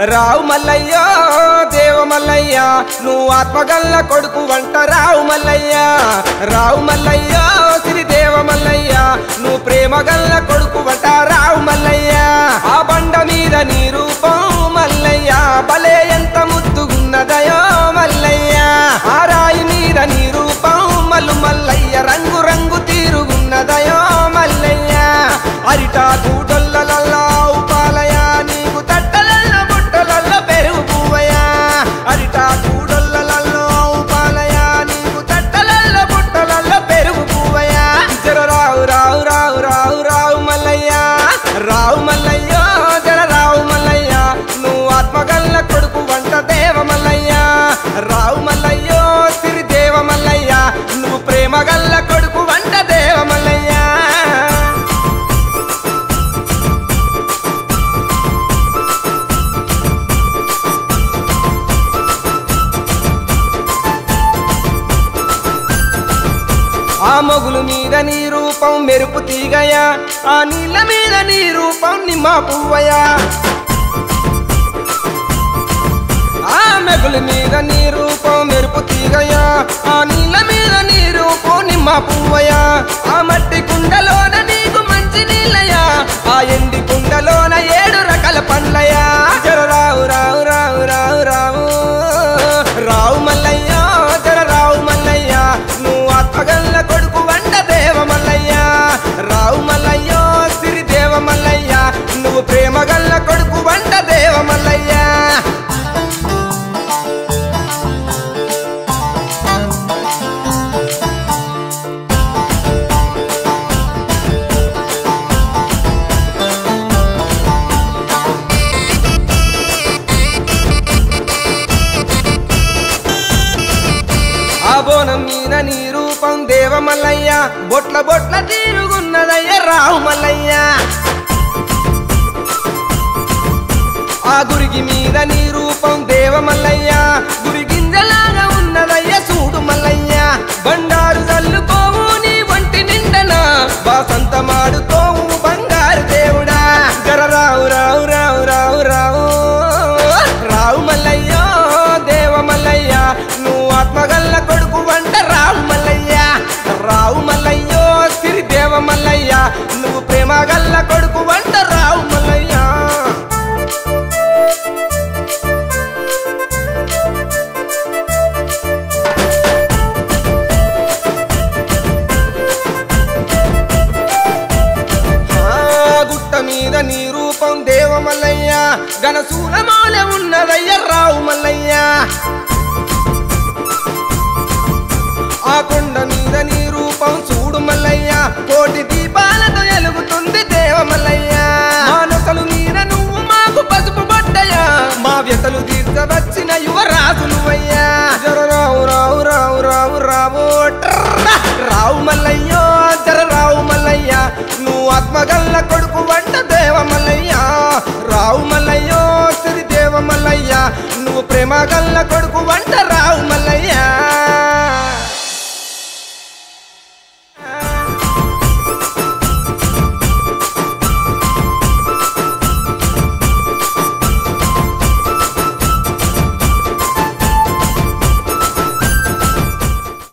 రావు మల్లయ్య దేవ మల్లయ్య నువ్వు ఆత్మగల్ల కొడుకు వంట రావు మల్లయ్య రావు మల్లయ్య శ్రీ దేవ మల్లయ్య నువ్వు ప్రేమగల్ల కొడుకు వంట రావు మల్లయ్య ఆ బండ మీద నీ రూపం మల్లయ్య భలే ఎంత ముద్దుగున్నదయో మల్లయ్య ఆ రాయి మీద నీ రూపం మల్లు మల్లయ్య రంగు రంగు తీరుగున్నదయో మల్లయ్య అరిటా కూటొల్లలల్లా ఉపాలయ నీకు తట్టలల్ల బుట్టలల్ల పెరుగు పువ్వయా అరిటా కూడొల్లలల్లో ఉపాలయ నీకు తట్టలల్ల బుట్టలల్ల పెరుగు పువ్వయా జర రావు రావు రావు రావు రావు మల్లయ్య రావు మల్లయ్య జర రావు మల్లయ్య నువ్వు ఆత్మగల్ల కొడుకు వంట దేవ మల్లయ్య రావు మల్లయ్యో సిరి దేవ మల్లయ్య నువ్వు ప్రేమగల్ల కొడుకు వంట దేవ మల్లయ్య ఆ మొగులు మీద నీ రూపం మెరుపు తీగయా ఆ నీళ్ళ మీద నీ రూపం నిమ్మ పువ్వయా ఆ మెగుల మీద నీ రూపం మెరుపు తీగయా ఆ నీళ్ళ మీద నీ రూపం నిమ్మ పువ్వయా ఆ మట్టి కుండలోన నీకు మంచి నీళ్ళయా ఆ ఎండి కుండలోన ఏడు రకాల పండ్లయా జర రావు రావు రావు రావు రావు రావు మల్లయ్య జర రావు మల్లయ్య నువ్వు ఆత్మగల్ల కొడుకు వంట దేవ మల్లయ్య రావు మల్లయ్యో సిరి దేవ మల్లయ్య నువ్వు ప్రేమగల్ల కొడుకు వంట దేవ మల్లయ్య ఆ బోనం మీద నీ రూపం దేవమల్లయ్య బొట్ల బొట్ల తీరుగున్నదయ్య రావు మల్లయ్య ఆ గురికి మీద నీ రూపం దేవమల్లయ్య గురి గింజలాగా ఉన్నదయ్య చూడు మల్లయ్య బండారు చల్లుకోవు నీ వంటి నిండన బాసంత మాడుకోవు బంగారు దేవుడా జర రావు రావు రావు రావు రావు రావు మల్లయ్య దేవ మల్లయ్య నువ్వు ఆత్మగల్ల కొడుకు వంట రావు మల్లయ్య రావు మల్లయ్యో సిరి దేవ మల్లయ్య నువ్వు ప్రేమగల్ల కొడుకు వంట రావు మల్లయ్య ఆ గుట్ట మీద నీ రూపం దేవ మల్లయ్య గనసూలమాల ఉన్నదయ్య రావు మల్లయ్య ఆ కొండ మీద నీ రూపం చూడు మల్లయ్య కోటి దీపాలతో ఎలుగుతుంది దేవ మల్లయ్య మానసలు మీద నువ్వు మాకు పసుపు పడ్డయ్యా మా వ్యతలు తీర్చవచ్చిన యువరాజు నువ్వయ్యా జర రావు రావు రావు రావు రావు ట్రర్ర. రావు మల్లయ్యో జర రావు మల్లయ్య నువ్వు ఆత్మగల్ల కొడుకు వంట దేవ మల్లయ్య రావు మల్లయ్యో సిరి దేవ మల్లయ్య నువ్వు ప్రేమ గల్ల కొడుకు వంట రావు మల్లయ్య